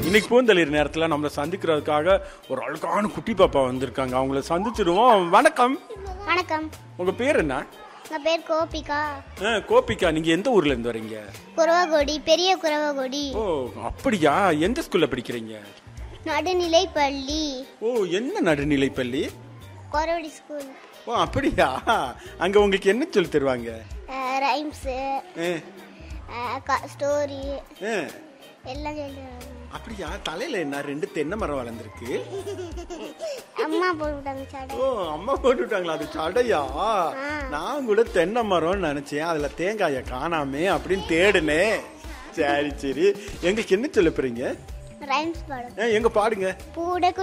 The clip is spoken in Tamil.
இன்னைக்கு பூந்தளிர் நேரத்தில் நம்மளை சந்திக்கிறதுக்காக ஒரு அழகான குட்டி பாப்பா வந்திருக்காங்க அவங்கள சந்திச்சிருவோம் வணக்கம் வணக்கம் உங்க பேர் என்ன எங்கள் பேர் கோபிகா ஆ, கோபிகா நீங்க எந்த ஊர்ல இருந்து வரீங்க குறவகொடி பெரிய குறவகொடி ஓ அப்படியா எந்த ஸ்கூல்ல படிக்கிறீங்க நடுநிலை பள்ளி ஓ என்ன நடுநிலை பள்ளி குறவடி ஸ்கூல் ஓ அப்படியா அங்க உங்களுக்கு என்ன சொல்லி தருவாங்க ரைம்ஸு ஆ, ஸ்டோரி ஆ. எல்லாம் சொல்லி தருவாங்க. அப்படியா தலையில என்ன ரெண்டு தென்னை மரம் வளர்ந்துருக்கு அம்மா போட்டுவிட்டாங்க சடை ஓ அம்மா போட்டு விட்டாங்களா அது சடையா நான் கூட தென்னை மரம்னு நினைச்சேன் அதுல தேங்காய காணாமே அப்படின்னு தேடுனேன் சரி சரி எங்களுக்கு என்ன சொல்ல போறீங்க ரைம்ஸ் பாடும் ஆ, எங்க பாடுங்க பூட